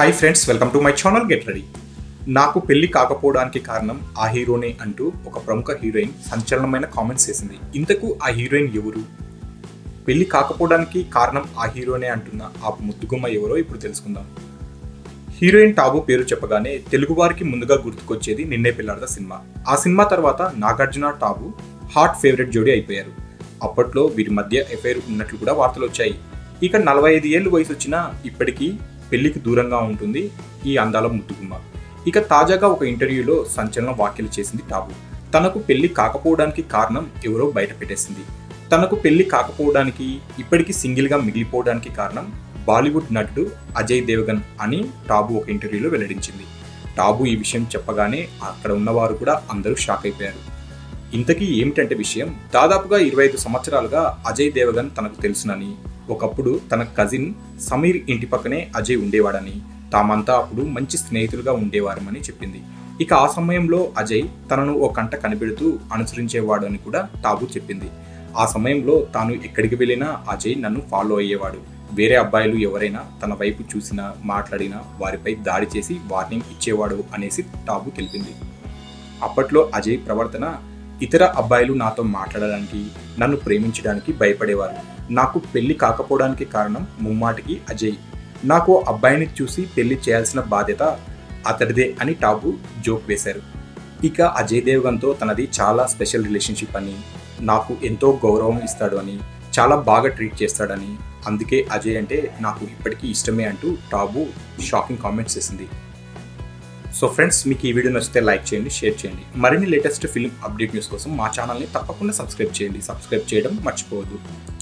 hi friends welcome to my channel get ready నాకు పెళ్లి కాకపోవడానికి కారణం ఆ హీరోనే అంటూ ఒక ప్రముఖ హీరోయిన్ సంచలనమైన కామెంట్స్ చేసింది ఇంతకు ఆ హీరోయిన్ ఎవరు పెళ్లి కాకపోవడానికి కారణం ఆ హీరోనే అంటున్న ఆ ముద్దుగుమ్మ ఎవరో ఇప్పుడు తెలుసుకుందాం హీరోయిన్ టాబు పేరు చెప్పగానే తెలుగువారికి ముందుగా గుర్తుకొచ్చేది నిన్నే పిల్లాడద సినిమా ఆ సినిమా తర్వాత నాగార్జున టాబు హాట్ ఫేవరెట్ జోడీ అయిపోయారు అప్పట్లో వీరి మధ్య ఎఫైర్ ఉన్నట్లు కూడా వార్తలు వచ్చాయి ఇక నలభై ఐదు ఏళ్ళు వయసు వచ్చినా ఇప్పటికీ పెళ్లికి దూరంగా ఉంటుంది ఈ అందాల ముద్దుగుమ్మ ఇక తాజాగా ఒక ఇంటర్వ్యూలో సంచలన వ్యాఖ్యలు చేసింది టాబు తనకు పెళ్లి కాకపోవడానికి కారణం ఎవరో బయట పెట్టేసింది తనకు పెళ్లి కాకపోవడానికి ఇప్పటికీ సింగిల్గా మిగిలిపోవడానికి కారణం బాలీవుడ్ నటుడు అజయ్ దేవగన్ అని టాబు ఒక ఇంటర్వ్యూలో వెల్లడించింది టాబు ఈ విషయం చెప్పగానే అక్కడ ఉన్నవారు కూడా అందరూ షాక్ అయిపోయారు ఇంతకీ ఏమిటంటే విషయం దాదాపుగా ఇరవై ఐదు సంవత్సరాలుగా అజయ్ దేవగన్ తనకు తెలుసునని ఒకప్పుడు తన కజిన్ సమీర్ ఇంటి పక్కనే అజయ్ ఉండేవాడని తామంతా అప్పుడు మంచి స్నేహితులుగా ఉండేవారమని చెప్పింది ఇక ఆ సమయంలో అజయ్ తనను ఓ కంట కనిపెడుతూ అనుసరించేవాడు అని కూడా టాబు చెప్పింది ఆ సమయంలో తాను ఎక్కడికి వెళ్ళినా అజయ్ నన్ను ఫాలో అయ్యేవాడు వేరే అబ్బాయిలు ఎవరైనా తన వైపు చూసినా మాట్లాడినా వారిపై దాడి చేసి వార్నింగ్ ఇచ్చేవాడు అనేసి టాబు తెలిపింది అప్పట్లో అజయ్ ప్రవర్తన ఇతర అబ్బాయిలు నాతో మాట్లాడడానికి నన్ను ప్రేమించడానికి భయపడేవారు నాకు పెళ్లి కాకపోవడానికి కారణం ముమ్మాటికి అజయ్ నాకు అబ్బాయిని చూసి పెళ్లి చేయాల్సిన బాధ్యత అతడిదే అని టాబు జోక్ వేశారు ఇక అజయ్ దేవగన్తో తనది చాలా స్పెషల్ రిలేషన్షిప్ అని నాకు ఎంతో గౌరవం ఇస్తాడు అని చాలా బాగా ట్రీట్ చేస్తాడని అందుకే అజయ్ అంటే నాకు ఇప్పటికీ ఇష్టమే అంటూ టాబు షాకింగ్ కామెంట్స్ చేసింది సో ఫ్రెండ్స్ మీకు ఈ వీడియో నచ్చితే లైక్ చేయండి షేర్ చేయండి మరిన్ని లేటెస్ట్ ఫిల్మ్ అప్డేట్ న్యూస్ కోసం మా ఛానల్ని తప్పకుండా సబ్స్క్రైబ్ చేయండి సబ్స్క్రైబ్ చేయడం మర్చిపోవద్దు